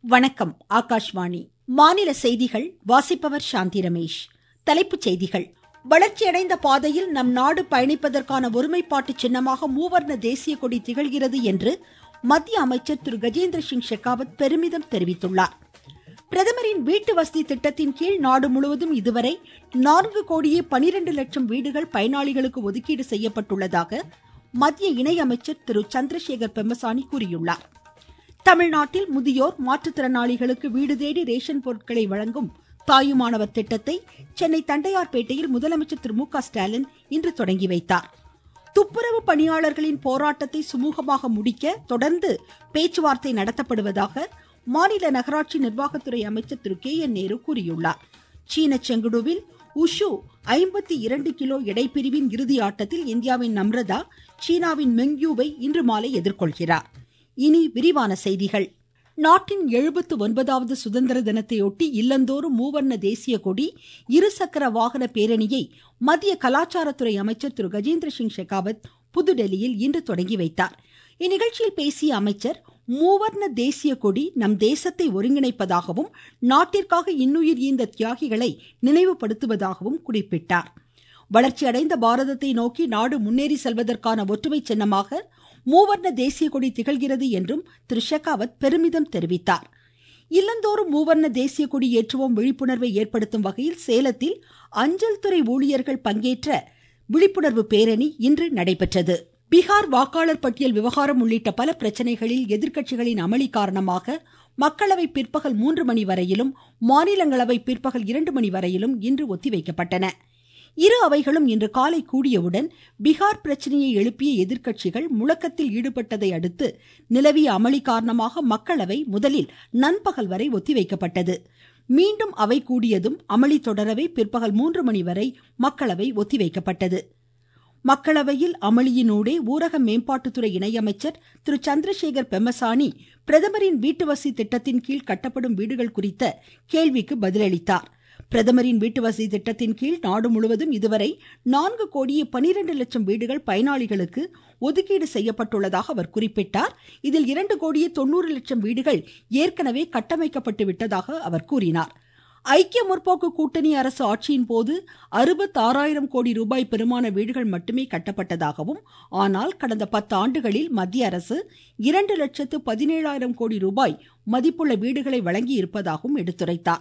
வணக்கம் ஆகாஷ்வாணி மாநில செய்திகள் வாசிப்பவர் சாந்தி ரமேஷ் தலைப்புச் செய்திகள் வளர்ச்சியடைந்த பாதையில் நம் நாடு பயணிப்பதற்கான ஒருமைப்பாட்டு சின்னமாக மூவர்ண தேசிய கொடி திகழ்கிறது என்று மத்திய அமைச்சர் திரு கஜேந்திர சிங் ஷெகாவத் பெருமிதம் தெரிவித்துள்ளார் பிரதமரின் வீட்டு வசதி திட்டத்தின் கீழ் நாடு முழுவதும் இதுவரை நான்கு கோடியே பனிரெண்டு லட்சம் வீடுகள் பயனாளிகளுக்கு ஒதுக்கீடு செய்யப்பட்டுள்ளதாக மத்திய இணையமைச்சர் திரு சந்திரசேகர் பெம்மசானி கூறியுள்ளார் தமிழ்நாட்டில் முதியோர் மாற்றுத்திறனாளிகளுக்கு வீடு தேடி ரேஷன் பொருட்களை வழங்கும் தாயுமானவர் திட்டத்தை சென்னை தண்டையார்பேட்டையில் முதலமைச்சர் திரு மு க ஸ்டாலின் இன்று தொடங்கி வைத்தார் துப்புரவு பணியாளர்களின் போராட்டத்தை சுமூகமாக முடிக்க தொடர்ந்து பேச்சுவார்த்தை நடத்தப்படுவதாக மாநில நகராட்சி நிர்வாகத்துறை அமைச்சர் திரு கே என் நேரு கூறியுள்ளார் சீன செங்குடுவில் உஷு ஐம்பத்தி இரண்டு கிலோ எடைப்பிரிவின் இறுதி ஆட்டத்தில் இந்தியாவின் நம்ரதா சீனாவின் மெங்யூவை இன்று மாலை எதிர்கொள்கிறார் இனி விரிவான செய்திகள் நாட்டின் எழுபத்து ஒன்பதாவது சுதந்திர தினத்தையொட்டி இல்லந்தோறும் மூவர்ண தேசிய கொடி இருசக்கர வாகன பேரணியை மத்திய கலாச்சாரத்துறை அமைச்சர் திரு கஜேந்திர சிங் ஷெகாவத் புதுடெல்லியில் இன்று தொடங்கி வைத்தார் இந்நிகழ்ச்சியில் பேசிய அமைச்சர் மூவர்ண தேசிய கொடி நம் தேசத்தை ஒருங்கிணைப்பதாகவும் நாட்டிற்காக இன்னுயிர் ஈந்த தியாகிகளை நினைவுபடுத்துவதாகவும் குறிப்பிட்டார் வளர்ச்சியடைந்த பாரதத்தை நோக்கி நாடு முன்னேறி செல்வதற்கான ஒற்றுமை சின்னமாக மூவர்ண தேசிய கொடி திகழ்கிறது என்றும் திரு ஷெகாவத் பெருமிதம் தெரிவித்தார் இல்லந்தோறும் மூவர்ண தேசிய கொடி ஏற்றுவோம் விழிப்புணர்வை ஏற்படுத்தும் வகையில் சேலத்தில் அஞ்சல் துறை ஊழியர்கள் பங்கேற்ற விழிப்புணர்வு பேரணி இன்று நடைபெற்றது பீகார் வாக்காளர் பட்டியல் விவகாரம் உள்ளிட்ட பல பிரச்சனைகளில் எதிர்க்கட்சிகளின் அமளி காரணமாக மக்களவை பிற்பகல் மூன்று மணி வரையிலும் மாநிலங்களவை பிற்பகல் இரண்டு மணி வரையிலும் இன்று ஒத்திவைக்கப்பட்டன இரு அவைகளும் இன்று காலை கூடியவுடன் பீகார் பிரச்சனையை எழுப்பிய எதிர்க்கட்சிகள் முழக்கத்தில் ஈடுபட்டதை அடுத்து நிலவிய அமளி காரணமாக மக்களவை முதலில் நண்பகல் வரை ஒத்திவைக்கப்பட்டது மீண்டும் அவை கூடியதும் அமளி தொடரவே பிற்பகல் மூன்று மணி வரை மக்களவை ஒத்திவைக்கப்பட்டது மக்களவையில் அமளியினூடே ஊரக மேம்பாட்டுத்துறை இணையமைச்சர் திரு சந்திரசேகர் பெம்மசானி பிரதமரின் வீட்டுவசதி திட்டத்தின் கீழ் கட்டப்படும் வீடுகள் குறித்த கேள்விக்கு பதிலளித்தார் பிரதமரின் வீட்டு வசதி திட்டத்தின் கீழ் நாடு முழுவதும் இதுவரை நான்கு கோடியே பனிரெண்டு லட்சம் வீடுகள் பயனாளிகளுக்கு ஒதுக்கீடு செய்யப்பட்டுள்ளதாக அவர் குறிப்பிட்டார் இதில் இரண்டு கோடியே தொண்ணூறு லட்சம் வீடுகள் ஏற்கனவே கட்டமைக்கப்பட்டு விட்டதாக அவர் கூறினார் ஐக்கிய முற்போக்கு கூட்டணி அரசு ஆட்சியின் போது அறுபத்தாறாயிரம் கோடி ரூபாய் பெருமான வீடுகள் மட்டுமே கட்டப்பட்டதாகவும் ஆனால் கடந்த பத்து ஆண்டுகளில் மத்திய அரசு இரண்டு லட்சத்து பதினேழாயிரம் கோடி ரூபாய் மதிப்புள்ள வீடுகளை வழங்கி இருப்பதாகவும் எடுத்துரைத்தார்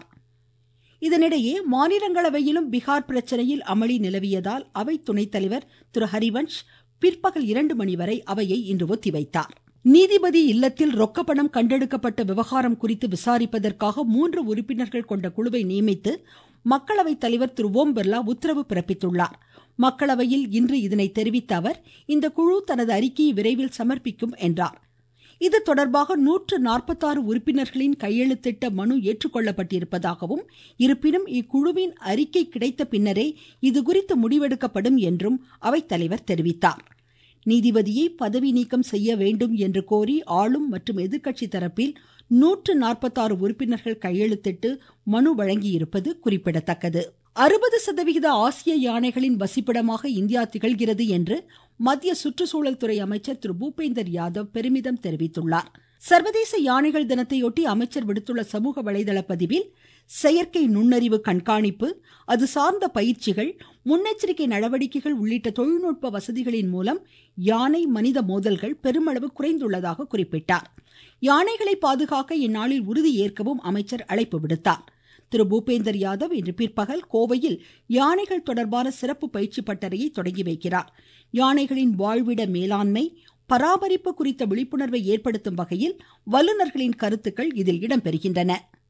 இதனிடையே மாநிலங்களவையிலும் பீகார் பிரச்சனையில் அமளி நிலவியதால் அவை துணைத்தலைவர் திரு ஹரிவன்ஷ் பிற்பகல் இரண்டு மணி வரை அவையை இன்று ஒத்திவைத்தார் நீதிபதி இல்லத்தில் ரொக்கப்பணம் கண்டெடுக்கப்பட்ட விவகாரம் குறித்து விசாரிப்பதற்காக மூன்று உறுப்பினர்கள் கொண்ட குழுவை நியமித்து மக்களவைத் தலைவர் திரு ஓம் பிர்லா உத்தரவு பிறப்பித்துள்ளார் மக்களவையில் இன்று இதனை தெரிவித்த அவர் இந்த குழு தனது அறிக்கையை விரைவில் சமர்ப்பிக்கும் என்றார் இது தொடர்பாக நூற்று நாற்பத்தாறு உறுப்பினர்களின் கையெழுத்திட்ட மனு ஏற்றுக்கொள்ளப்பட்டிருப்பதாகவும் இருப்பினும் இக்குழுவின் அறிக்கை கிடைத்த பின்னரே இதுகுறித்து முடிவெடுக்கப்படும் என்றும் அவைத்தலைவர் தெரிவித்தார் நீதிபதியை பதவி நீக்கம் செய்ய வேண்டும் என்று கோரி ஆளும் மற்றும் எதிர்க்கட்சி தரப்பில் நூற்று நாற்பத்தாறு உறுப்பினர்கள் கையெழுத்திட்டு மனு வழங்கியிருப்பது குறிப்பிடத்தக்கது அறுபது சதவிகித ஆசிய யானைகளின் வசிப்பிடமாக இந்தியா திகழ்கிறது என்று மத்திய சுற்றுச்சூழல் துறை அமைச்சர் திரு பூபேந்தர் யாதவ் பெருமிதம் தெரிவித்துள்ளார் சர்வதேச யானைகள் தினத்தையொட்டி அமைச்சர் விடுத்துள்ள சமூக வலைதள பதிவில் செயற்கை நுண்ணறிவு கண்காணிப்பு அது சார்ந்த பயிற்சிகள் முன்னெச்சரிக்கை நடவடிக்கைகள் உள்ளிட்ட தொழில்நுட்ப வசதிகளின் மூலம் யானை மனித மோதல்கள் பெருமளவு குறைந்துள்ளதாக குறிப்பிட்டார் யானைகளை பாதுகாக்க இந்நாளில் உறுதி ஏற்கவும் அமைச்சர் அழைப்பு விடுத்தார் திரு பூபேந்தர் யாதவ் இன்று பிற்பகல் கோவையில் யானைகள் தொடர்பான சிறப்பு பயிற்சி பட்டறையை தொடங்கி வைக்கிறார் யானைகளின் வாழ்விட மேலாண்மை பராமரிப்பு குறித்த விழிப்புணர்வை ஏற்படுத்தும் வகையில் வல்லுநர்களின் கருத்துக்கள் இதில் இடம்பெறுகின்றன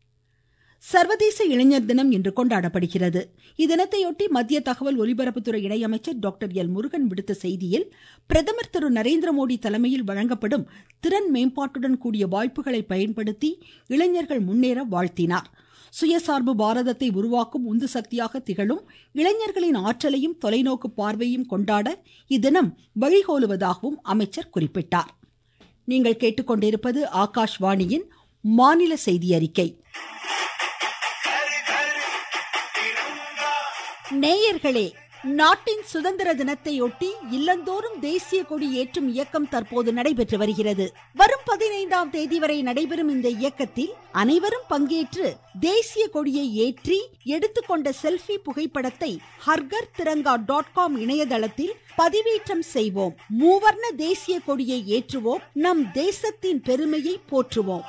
சர்வதேச இளைஞர் தினம் இன்று கொண்டாடப்படுகிறது இத்தினத்தையொட்டி மத்திய தகவல் ஒலிபரப்புத்துறை இணையமைச்சர் டாக்டர் எல் முருகன் விடுத்த செய்தியில் பிரதமர் திரு நரேந்திர மோடி தலைமையில் வழங்கப்படும் திறன் மேம்பாட்டுடன் கூடிய வாய்ப்புகளை பயன்படுத்தி இளைஞர்கள் முன்னேற வாழ்த்தினார் சுயசார்பு பாரதத்தை உருவாக்கும் உந்து சக்தியாக திகழும் இளைஞர்களின் ஆற்றலையும் தொலைநோக்கு பார்வையும் கொண்டாட இத்தினம் வழிகோலுவதாகவும் அமைச்சர் குறிப்பிட்டார் நீங்கள் கேட்டுக்கொண்டிருப்பது ஆகாஷ்வாணியின் மாநில செய்தி அறிக்கை நேயர்களே நாட்டின் சுதந்திர தினத்தையொட்டி இல்லந்தோறும் தேசிய கொடி ஏற்றும் இயக்கம் தற்போது நடைபெற்று வருகிறது வரும் பதினைந்தாம் தேதி வரை நடைபெறும் இந்த இயக்கத்தில் அனைவரும் பங்கேற்று தேசிய கொடியை ஏற்றி எடுத்துக்கொண்ட செல்ஃபி புகைப்படத்தை ஹர்கர் திரங்கா டாட் காம் இணையதளத்தில் பதிவேற்றம் செய்வோம் மூவர்ண தேசிய கொடியை ஏற்றுவோம் நம் தேசத்தின் பெருமையை போற்றுவோம்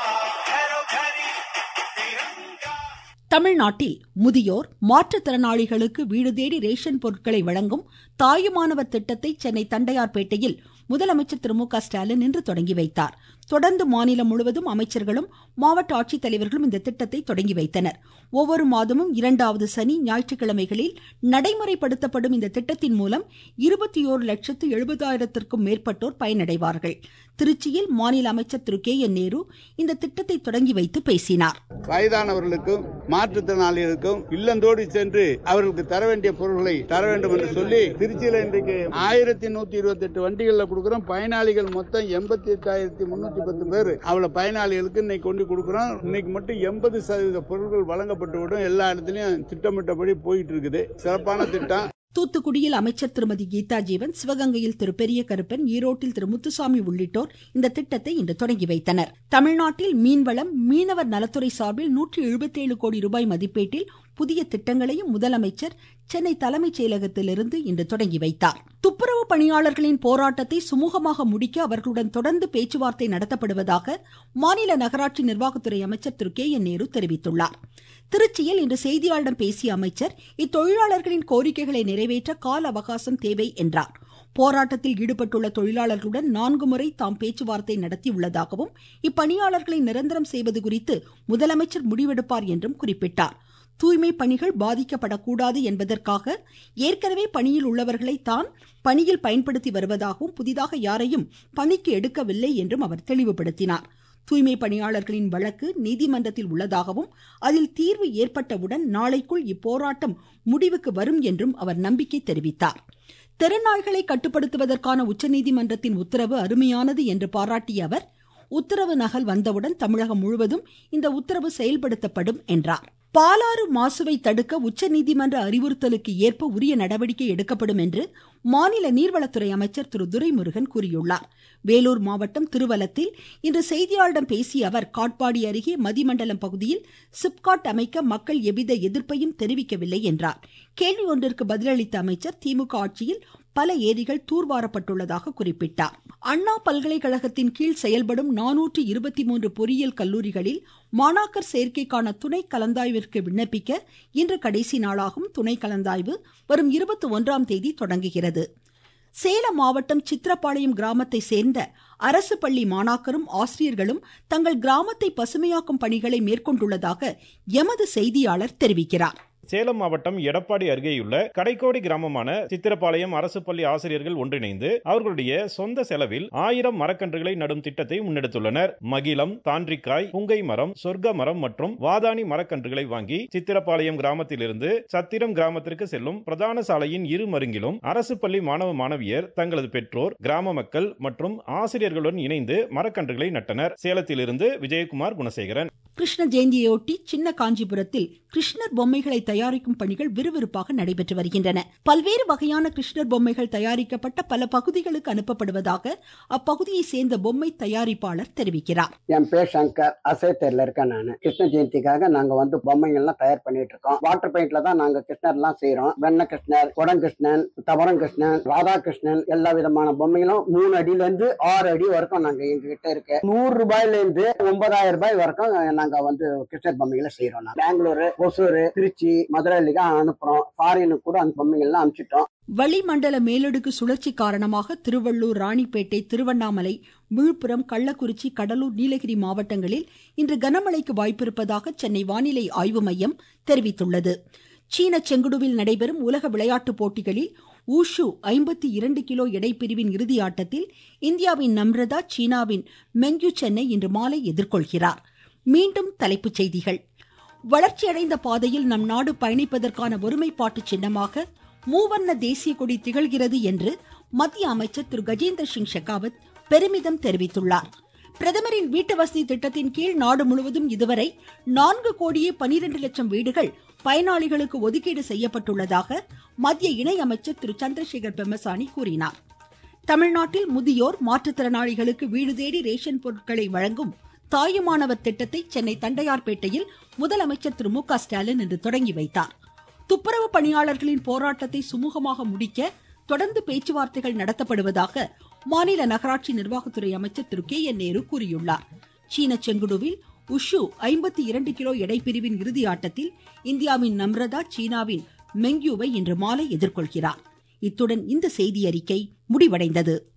தமிழ்நாட்டில் முதியோர் மாற்றுத்திறனாளிகளுக்கு வீடு தேடி ரேஷன் பொருட்களை வழங்கும் தாயுமானவர் திட்டத்தை சென்னை தண்டையார்பேட்டையில் முதலமைச்சர் திரு மு க ஸ்டாலின் இன்று தொடங்கி வைத்தார் தொடர்ந்து மாநிலம் முழுவதும் அமைச்சர்களும் மாவட்ட ஆட்சித்தலைவர்களும் இந்த திட்டத்தை தொடங்கி வைத்தனர் ஒவ்வொரு மாதமும் இரண்டாவது சனி ஞாயிற்றுக்கிழமைகளில் நடைமுறைப்படுத்தப்படும் இந்த திட்டத்தின் மூலம் இருபத்தி ஓரு லட்சத்து எழுபதாயிரத்திற்கும் மேற்பட்டோர் பயனடைவார்கள் திருச்சியில் மாநில அமைச்சர் திரு கே என் நேரு இந்த திட்டத்தை தொடங்கி வைத்து பேசினார் வயதானவர்களுக்கும் மாற்றுத்திறனாளிகளுக்கும் இல்லந்தோடி சென்று அவர்களுக்கு தர வேண்டிய பொருட்களை தர வேண்டும் என்று சொல்லி திருச்சியில இன்றைக்கு ஆயிரத்தி நூத்தி இருபத்தி எட்டு வண்டிகள்ல கொடுக்கிறோம் பயனாளிகள் மொத்தம் எண்பத்தி எட்டாயிரத்தி முன்னூத்தி பத்து பேர் அவ்வளவு பயனாளிகளுக்கு இன்னைக்கு கொண்டு கொடுக்கிறோம் இன்னைக்கு மட்டும் எண்பது சதவீத பொருட்கள் வழங்கப்பட்டு விடும் எல்லா இடத்துலயும் திட்டமிட்டபடி போயிட்டு இருக்குது சிறப்பான திட்டம் தூத்துக்குடியில் அமைச்சர் திருமதி கீதா ஜீவன் சிவகங்கையில் திரு பெரிய கருப்பன் ஈரோட்டில் திரு முத்துசாமி உள்ளிட்டோர் இந்த திட்டத்தை இன்று தொடங்கி வைத்தனர் தமிழ்நாட்டில் மீன்வளம் மீனவர் நலத்துறை சார்பில் நூற்றி எழுபத்தேழு கோடி ரூபாய் மதிப்பீட்டில் புதிய திட்டங்களையும் முதலமைச்சர் சென்னை தலைமைச் செயலகத்திலிருந்து இன்று தொடங்கி வைத்தார் துப்புரவு பணியாளர்களின் போராட்டத்தை சுமூகமாக முடிக்க அவர்களுடன் தொடர்ந்து பேச்சுவார்த்தை நடத்தப்படுவதாக மாநில நகராட்சி நிர்வாகத்துறை அமைச்சர் திரு கே என் நேரு தெரிவித்துள்ளார் திருச்சியில் இன்று செய்தியாளர்களிடம் பேசிய அமைச்சர் இத்தொழிலாளர்களின் கோரிக்கைகளை நிறைவேற்ற கால அவகாசம் தேவை என்றார் போராட்டத்தில் ஈடுபட்டுள்ள தொழிலாளர்களுடன் நான்கு முறை தாம் பேச்சுவார்த்தை நடத்தியுள்ளதாகவும் இப்பணியாளர்களை நிரந்தரம் செய்வது குறித்து முதலமைச்சர் முடிவெடுப்பார் என்றும் குறிப்பிட்டார் தூய்மை பணிகள் பாதிக்கப்படக்கூடாது என்பதற்காக ஏற்கனவே பணியில் உள்ளவர்களை தான் பணியில் பயன்படுத்தி வருவதாகவும் புதிதாக யாரையும் பணிக்கு எடுக்கவில்லை என்றும் அவர் தெளிவுபடுத்தினார் தூய்மை பணியாளர்களின் வழக்கு நீதிமன்றத்தில் உள்ளதாகவும் அதில் தீர்வு ஏற்பட்டவுடன் நாளைக்குள் இப்போராட்டம் முடிவுக்கு வரும் என்றும் அவர் நம்பிக்கை தெரிவித்தார் தெருநாய்களை கட்டுப்படுத்துவதற்கான உச்சநீதிமன்றத்தின் உத்தரவு அருமையானது என்று பாராட்டிய அவர் உத்தரவு நகல் வந்தவுடன் தமிழகம் முழுவதும் இந்த உத்தரவு செயல்படுத்தப்படும் என்றார் பாலாறு மாசுவை தடுக்க உச்சநீதிமன்ற அறிவுறுத்தலுக்கு ஏற்ப உரிய நடவடிக்கை எடுக்கப்படும் என்று மாநில நீர்வளத்துறை அமைச்சர் திரு துரைமுருகன் கூறியுள்ளார் வேலூர் மாவட்டம் திருவலத்தில் இன்று செய்தியாளரிடம் பேசிய அவர் காட்பாடி அருகே மதிமண்டலம் பகுதியில் சிப்காட் அமைக்க மக்கள் எவ்வித எதிர்ப்பையும் தெரிவிக்கவில்லை என்றார் கேள்வி ஒன்றிற்கு பதிலளித்த அமைச்சர் திமுக ஆட்சியில் பல ஏரிகள் தூர்வாரப்பட்டுள்ளதாக குறிப்பிட்டார் அண்ணா பல்கலைக்கழகத்தின் கீழ் செயல்படும் நானூற்று இருபத்தி மூன்று பொறியியல் கல்லூரிகளில் மாணாக்கர் சேர்க்கைக்கான துணை கலந்தாய்விற்கு விண்ணப்பிக்க இன்று கடைசி நாளாகும் துணை கலந்தாய்வு வரும் இருபத்தி ஒன்றாம் தேதி தொடங்குகிறது சேலம் மாவட்டம் சித்திரப்பாளையம் கிராமத்தை சேர்ந்த அரசு பள்ளி மாணாக்கரும் ஆசிரியர்களும் தங்கள் கிராமத்தை பசுமையாக்கும் பணிகளை மேற்கொண்டுள்ளதாக எமது செய்தியாளர் தெரிவிக்கிறார் சேலம் மாவட்டம் எடப்பாடி அருகேயுள்ள கடைக்கோடி கிராமமான சித்திரப்பாளையம் அரசு பள்ளி ஆசிரியர்கள் ஒன்றிணைந்து அவர்களுடைய சொந்த செலவில் ஆயிரம் மரக்கன்றுகளை நடும் திட்டத்தை முன்னெடுத்துள்ளனர் மகிழம் தாண்டிக்காய் புங்கை மரம் சொர்க்க மரம் மற்றும் வாதானி மரக்கன்றுகளை வாங்கி சித்திரப்பாளையம் கிராமத்திலிருந்து சத்திரம் கிராமத்திற்கு செல்லும் பிரதான சாலையின் இரு மருங்கிலும் அரசு பள்ளி மாணவ மாணவியர் தங்களது பெற்றோர் கிராம மக்கள் மற்றும் ஆசிரியர்களுடன் இணைந்து மரக்கன்றுகளை நட்டனர் சேலத்திலிருந்து விஜயகுமார் குணசேகரன் கிருஷ்ண ஜெயந்தியொட்டி சின்ன காஞ்சிபுரத்தில் கிருஷ்ணர் பொம்மைகளை தயாரிக்கும் பணிகள் விறுவிறுப்பாக நடைபெற்று வருகின்றன பல்வேறு வகையான கிருஷ்ணர் பொம்மைகள் தயாரிக்கப்பட்ட பல பகுதிகளுக்கு அனுப்பப்படுவதாக அப்பகுதியை சேர்ந்த பொம்மை தயாரிப்பாளர் தெரிவிக்கிறார் என் பேர் சங்கர் அசைத்தேர்ல இருக்கேன் நான் கிருஷ்ண ஜெயந்திக்காக நாங்க வந்து பொம்மைகள்லாம் தயார் பண்ணிட்டு இருக்கோம் வாட்டர் பெயிண்ட்ல தான் நாங்க கிருஷ்ணர் எல்லாம் செய்யறோம் வெண்ண கிருஷ்ணர் குடங்கிருஷ்ணன் தவரம் கிருஷ்ணன் ராதாகிருஷ்ணன் எல்லா விதமான பொம்மைகளும் மூணு அடியில இருந்து ஆறு அடி வரைக்கும் நாங்க எங்க கிட்ட இருக்கு நூறு ரூபாயில இருந்து ஒன்பதாயிரம் ரூபாய் வரைக்கும் நாங்க வந்து கிருஷ்ணர் பொம்மைகளை செய்யறோம் நான் பெங்களூரு ஒசூர் திருச்சி மதுரைக்கு அனுப்புறோம் ஃபாரினுக்கு கூட அந்த பொம்மைகள்லாம் அனுப்பிச்சிட்டோம் வளிமண்டல மேலடுக்கு சுழற்சி காரணமாக திருவள்ளூர் ராணிப்பேட்டை திருவண்ணாமலை விழுப்புரம் கள்ளக்குறிச்சி கடலூர் நீலகிரி மாவட்டங்களில் இன்று கனமழைக்கு வாய்ப்பிருப்பதாக சென்னை வானிலை ஆய்வு மையம் தெரிவித்துள்ளது சீன செங்குடுவில் நடைபெறும் உலக விளையாட்டுப் போட்டிகளில் ஊஷு ஐம்பத்தி இரண்டு கிலோ எடை பிரிவின் இறுதி ஆட்டத்தில் இந்தியாவின் நம்ரதா சீனாவின் மெங்யூ சென்னை இன்று மாலை எதிர்கொள்கிறார் மீண்டும் தலைப்புச் செய்திகள் வளர்ச்சியடைந்த பாதையில் நம் நாடு பயணிப்பதற்கான ஒருமைப்பாட்டு சின்னமாக மூவர்ண தேசிய கொடி திகழ்கிறது என்று மத்திய அமைச்சர் திரு கஜேந்திர சிங் ஷெகாவத் பெருமிதம் தெரிவித்துள்ளார் பிரதமரின் வீட்டு வசதி திட்டத்தின் கீழ் நாடு முழுவதும் இதுவரை நான்கு கோடியே பனிரெண்டு லட்சம் வீடுகள் பயனாளிகளுக்கு ஒதுக்கீடு செய்யப்பட்டுள்ளதாக மத்திய இணையமைச்சர் திரு சந்திரசேகர் பெம்மசானி கூறினார் தமிழ்நாட்டில் முதியோர் மாற்றுத்திறனாளிகளுக்கு வீடு தேடி ரேஷன் பொருட்களை வழங்கும் தாயுமானவர் திட்டத்தை சென்னை தண்டையார்பேட்டையில் முதலமைச்சர் திரு மு க ஸ்டாலின் இன்று தொடங்கி வைத்தார் துப்புரவு பணியாளர்களின் போராட்டத்தை சுமூகமாக முடிக்க தொடர்ந்து பேச்சுவார்த்தைகள் நடத்தப்படுவதாக மாநில நகராட்சி நிர்வாகத்துறை அமைச்சர் திரு கே என் நேரு கூறியுள்ளார் சீன செங்குடுவில் உஷு ஐம்பத்தி இரண்டு கிலோ எடைப்பிரிவின் இறுதி ஆட்டத்தில் இந்தியாவின் நம்ரதா சீனாவின் மெங்யூவை இன்று மாலை எதிர்கொள்கிறார் இத்துடன் இந்த செய்தியறிக்கை முடிவடைந்தது